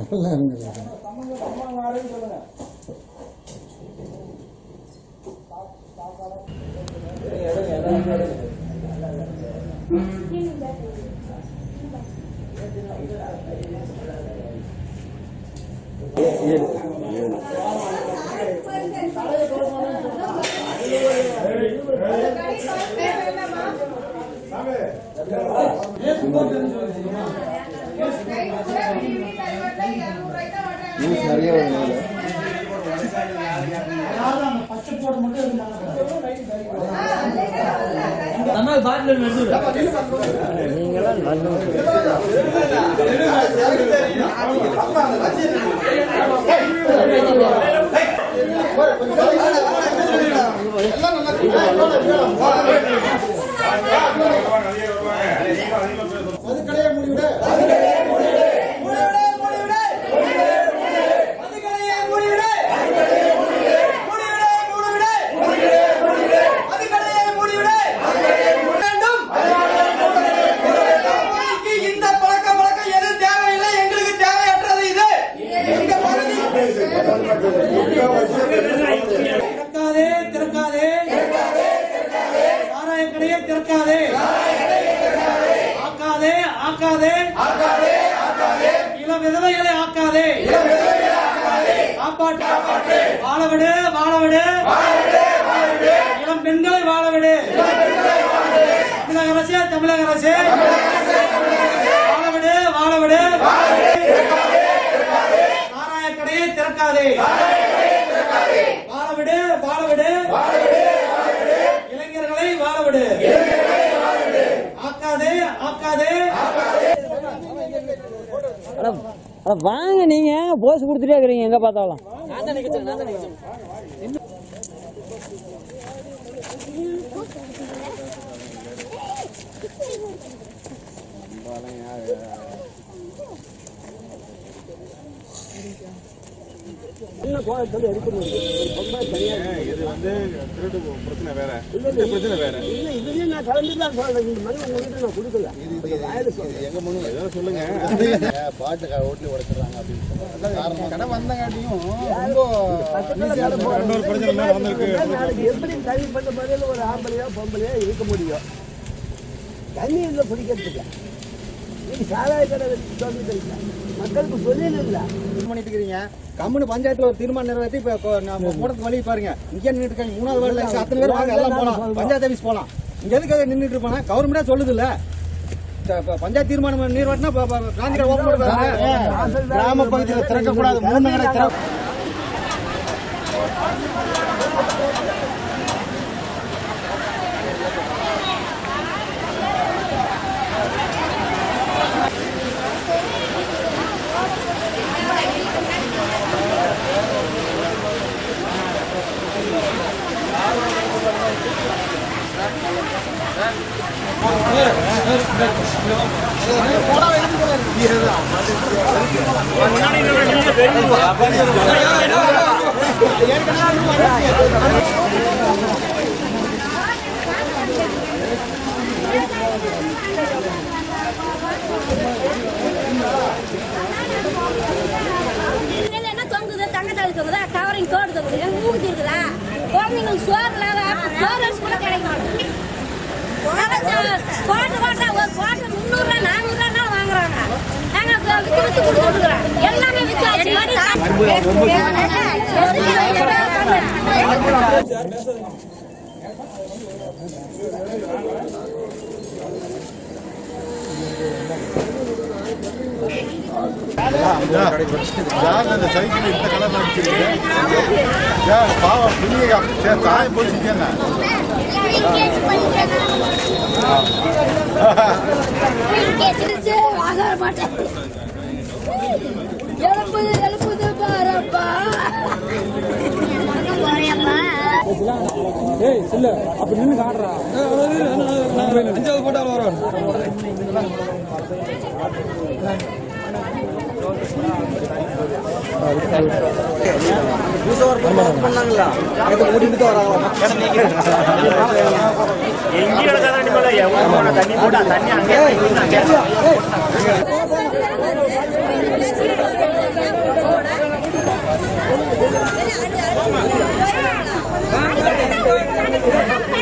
அதெல்லாம் இருந்தது நியூஸ் நிறைய வரும் இதுல. இந்த பழக்க வழக்கம் எது தேவையில்லை எங்களுக்கு தேவையற்றது இது இந்த பகுதி திறக்காதே திறக்காதே சாராய கடையை திறக்காதே ஆக்காதே ஆக்காதே இளம் விதவைகளை ஆக்காதே காப்பாற்று வாழவிடு வாழவிடு இளம் பெண்களை வாழவிடு தமிழக அரசே தமிழக அரசே வாழவிடு வாழவிடு சாராய கடையை திறக்காதே வாழவிடு வாழவிடு இளைஞர்களை வாழவிடு ஆக்காதே ஆக்காதே அட அட வாங்க நீங்க போஸ் கொடுத்துட்டே இருக்கிறீங்க எங்க பார்த்தாலும் இது வந்து திருட்டு பிரச்சனை வேற இந்த பிரச்சனை வேற எங்க மனு ஏதோ சொல்லுங்க பாட்டு ஓட்டி உடைச்சிடுறாங்க அப்படின்னு சொல்றாங்க. காரணம் கடை வந்தங்காட்டியும் ரொம்ப இன்னொரு பிரச்சனை மேல வந்திருக்கு எப்படி கல்வி பண்ண பதில் ஒரு ஆம்பளையோ பொம்பளையோ இருக்க முடியும் தண்ணி இல்லை குடிக்கிறதுக்கு நீங்க சாராய கடை சொல்லிட்டு இல்லை மக்களுக்கு தொழில் இல்லை பண்ணிட்டு இருக்கிறீங்க கம்முனு பஞ்சாயத்துல ஒரு தீர்மானம் நிறைவேற்றி இப்ப கொ- நம்ம போறதுக்கு வழி பாருங்க இங்கே நின்றுட்டு இருக்காங்க மூணாவது வார்டில் அத்தனை பேர் வாங்க எல்லாம் போலாம் பஞ்சாயத்து ஆஃபீஸ் போலாம் இங்க எதுக்கு நின்றுட்டு இருப்பாங்க கவர்மெண்டா சொல்லுது இல்ல பஞ்சாயத்து தீர்மானம் நீர்வாட்டினா காந்தி ஓப்பன் கிராம பகுதியில் திறக்க கூடாது மூணு கடை திற இதுல என்ன தொங்குது தங்கத்தாளி தொங்குதா கவரிங் தோடு தொங்குது எங்க மூக்குத்தி இருக்குதா குழந்தைங்களுக்கு சோறு இல்லாத சோறு அரிசி கூட கிடைக்க மாட்டேங்குது கோட்டை கோட்டை ஒரு கோட்டை முந்நூறுரூவா நானூறுரூவா வாங்குறாங்க நாங்க வித்து வித்து கொடுத்துருக்குறோம் எல்லாமே வித்தாச்சு யார் அந்த சைக்கிள் இந்த கலர் அடிச்சிருக்கீங்க ஏன் பாவம் துணியை அப்படி சே- தாயை போச்சுக்கேங்க ஆகார மாட்டேன் எழுப்புது எழுப்புது பாரப்பா போறியப்பா ஏய் இல்ல அப்படி நின்று காட்டுறா அஞ்சாவது போட்டாலும் வரும் தண்ணி நாங்க